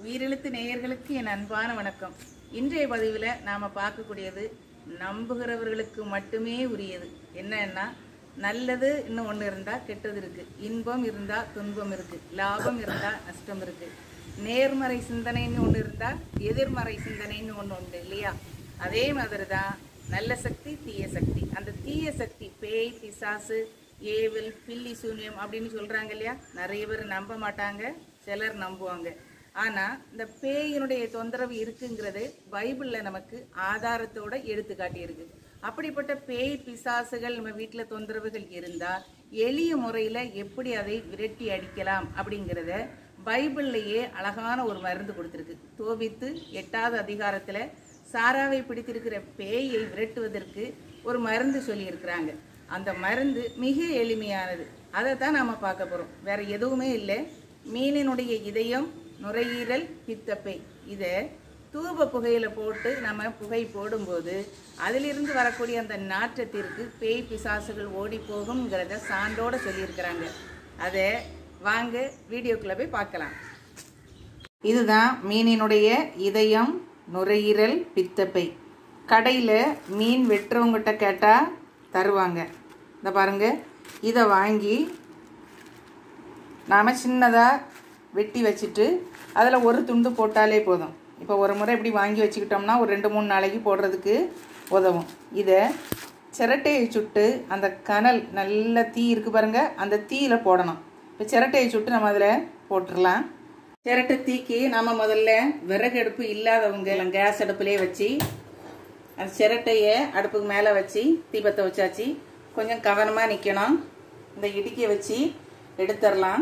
உயிரெழுத்து நேயர்களுக்கு என் அன்பான வணக்கம் இன்றைய பதிவில் நாம் பார்க்கக்கூடியது நம்புகிறவர்களுக்கு மட்டுமே உரியது என்னன்னா நல்லது இன்னும் ஒன்று இருந்தால் கெட்டது இருக்கு இன்பம் இருந்தால் துன்பம் இருக்கு லாபம் இருந்தால் நஷ்டம் இருக்கு நேர்மறை சிந்தனைன்னு ஒன்று இருந்தால் எதிர்மறை சிந்தனைன்னு ஒன்று உண்டு இல்லையா அதே மாதிரி தான் நல்ல சக்தி தீய சக்தி அந்த தீய சக்தி பேய் பிசாசு ஏவல் பில்லி சூன்யம் அப்படின்னு சொல்றாங்க இல்லையா நிறைய பேர் நம்ப மாட்டாங்க சிலர் நம்புவாங்க ஆனா இந்த பேயினுடைய தொந்தரவு இருக்குங்கிறது பைபிள்ல நமக்கு ஆதாரத்தோட எடுத்து காட்டியிருக்கு அப்படிப்பட்ட பேய் பிசாசுகள் நம்ம வீட்டுல தொந்தரவுகள் இருந்தா எளிய முறையில எப்படி அதை விரட்டி அடிக்கலாம் அப்படிங்கிறத பைபிள்லயே அழகான ஒரு மருந்து கொடுத்திருக்கு தோபித்து எட்டாவது அதிகாரத்துல சாராவை பிடித்திருக்கிற பேயை விரட்டுவதற்கு ஒரு மருந்து சொல்லியிருக்கிறாங்க அந்த மருந்து மிக எளிமையானது அதை தான் நாம் பார்க்க போகிறோம் வேற எதுவுமே இல்லை மீனினுடைய இதயம் நுரையீரல் பித்தப்பை இதை தூப புகையில போட்டு நம்ம புகை போடும்போது அதிலிருந்து வரக்கூடிய அந்த நாற்றத்திற்கு பேய் பிசாசுகள் ஓடி போகுங்கிறத சான்றோட சொல்லியிருக்கிறாங்க அதை வாங்க வீடியோக்குள்ள போய் பார்க்கலாம் இதுதான் மீனினுடைய இதயம் நுரையீரல் பித்தப்பை கடையில் மீன் வெட்டுறவங்ககிட்ட கேட்டால் தருவாங்க இந்த பாருங்க இதை வாங்கி நாம் சின்னதாக வெட்டி வச்சுட்டு அதில் ஒரு துண்டு போட்டாலே போதும் இப்போ ஒரு முறை இப்படி வாங்கி வச்சுக்கிட்டோம்னா ஒரு ரெண்டு மூணு நாளைக்கு போடுறதுக்கு உதவும் இதை சிரட்டையை சுட்டு அந்த கனல் நல்ல தீ இருக்கு பாருங்க அந்த தீயில் போடணும் இப்போ சிரட்டையை சுட்டு நம்ம அதில் போட்டுடலாம் சிரட்டை தீக்கு நம்ம முதல்ல விறகு அடுப்பு இல்லாதவங்க இல்லை கேஸ் அடுப்புலேயே வச்சு அந்த சிரட்டையை அடுப்புக்கு மேலே வச்சு தீபத்தை வச்சாச்சு கொஞ்சம் கவனமாக நிற்கணும் இந்த இடுக்கியை வச்சு எடுத்துடலாம்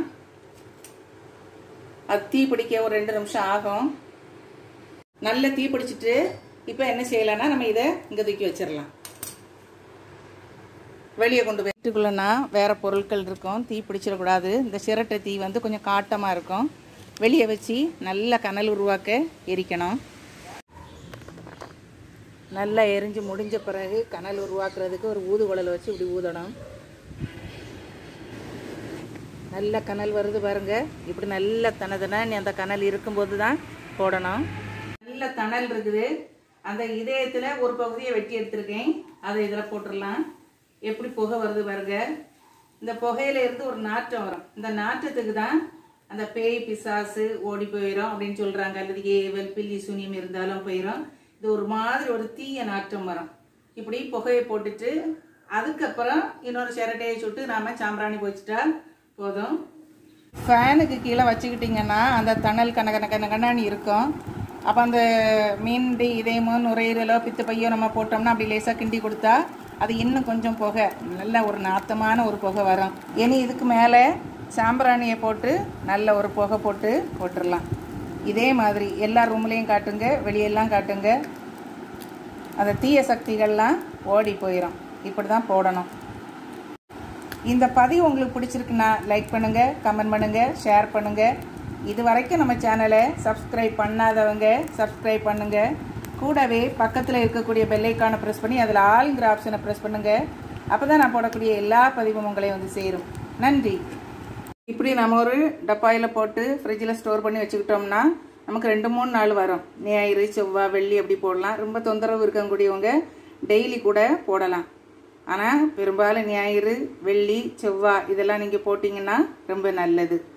அது தீ பிடிக்க ஒரு ரெண்டு நிமிஷம் ஆகும் நல்ல தீ பிடிச்சிட்டு இப்போ என்ன செய்யலாம்னா நம்ம இதை இங்கே தூக்கி வச்சிடலாம் வெளியே கொண்டு போய் வீட்டுக்குள்ளனா வேற பொருட்கள் இருக்கும் தீ பிடிச்சிடக்கூடாது இந்த சிரட்டை தீ வந்து கொஞ்சம் காட்டமாக இருக்கும் வெளியே வச்சு நல்ல கனல் உருவாக்க எரிக்கணும் நல்லா எரிஞ்சு முடிஞ்ச பிறகு கனல் உருவாக்குறதுக்கு ஒரு ஊதுகுழல் வச்சு இப்படி ஊதணும் நல்ல கனல் வருது பாருங்க இப்படி நல்ல தனதுனா நீ அந்த கனல் இருக்கும்போது தான் போடணும் நல்ல தணல் இருக்குது அந்த இதயத்தில் ஒரு பகுதியை வெட்டி எடுத்திருக்கேன் அதை இதில் போட்டுடலாம் எப்படி புகை வருது பாருங்க இந்த புகையில இருந்து ஒரு நாற்றம் வரும் இந்த நாற்றத்துக்கு தான் அந்த பேய் பிசாசு ஓடி போயிடும் அப்படின்னு சொல்றாங்க அல்லது ஏவல் பில்லி சூனியம் இருந்தாலும் போயிடும் இது ஒரு மாதிரி ஒரு தீய நாற்றம் வரும் இப்படி புகையை போட்டுட்டு அதுக்கப்புறம் இன்னொரு சிரட்டையை சுட்டு நாம சாம்பிராணி போச்சுட்டா போதும் ஃபேனுக்கு கீழே வச்சுக்கிட்டிங்கன்னா அந்த தணல் கன கன கன கண்ணாணி இருக்கும் அப்போ அந்த மீன்டி இதயமோ நுரையீரலோ பித்து பையோ நம்ம போட்டோம்னா அப்படி லேசாக கிண்டி கொடுத்தா அது இன்னும் கொஞ்சம் புகை நல்ல ஒரு நாத்தமான ஒரு புகை வரும் இனி இதுக்கு மேலே சாம்பிராணியை போட்டு நல்ல ஒரு புகை போட்டு போட்டுடலாம் இதே மாதிரி எல்லா ரூம்லேயும் காட்டுங்க வெளியெல்லாம் காட்டுங்க அந்த தீய சக்திகள்லாம் ஓடி போயிடும் இப்படி தான் போடணும் இந்த பதிவு உங்களுக்கு பிடிச்சிருக்குன்னா லைக் பண்ணுங்க கமெண்ட் பண்ணுங்க ஷேர் பண்ணுங்க இது வரைக்கும் நம்ம சேனலை சப்ஸ்கிரைப் பண்ணாதவங்க சப்ஸ்கிரைப் பண்ணுங்க கூடவே பக்கத்தில் இருக்கக்கூடிய பெல்லைக்கான ப்ரெஸ் பண்ணி அதில் ஆளுங்கிற ஆப்ஷனை ப்ரெஸ் பண்ணுங்க அப்போ தான் நான் போடக்கூடிய எல்லா பதிவும் உங்களை வந்து சேரும் நன்றி இப்படி நம்ம ஒரு டப்பாயில் போட்டு ஃப்ரிட்ஜில் ஸ்டோர் பண்ணி வச்சுக்கிட்டோம்னா நமக்கு ரெண்டு மூணு நாள் வரும் ஞாயிறு செவ்வாய் வெள்ளி அப்படி போடலாம் ரொம்ப தொந்தரவு இருக்கக்கூடியவங்க டெய்லி கூட போடலாம் ஆனால் பெரும்பாலும் ஞாயிறு வெள்ளி செவ்வாய் இதெல்லாம் நீங்கள் போட்டிங்கன்னா ரொம்ப நல்லது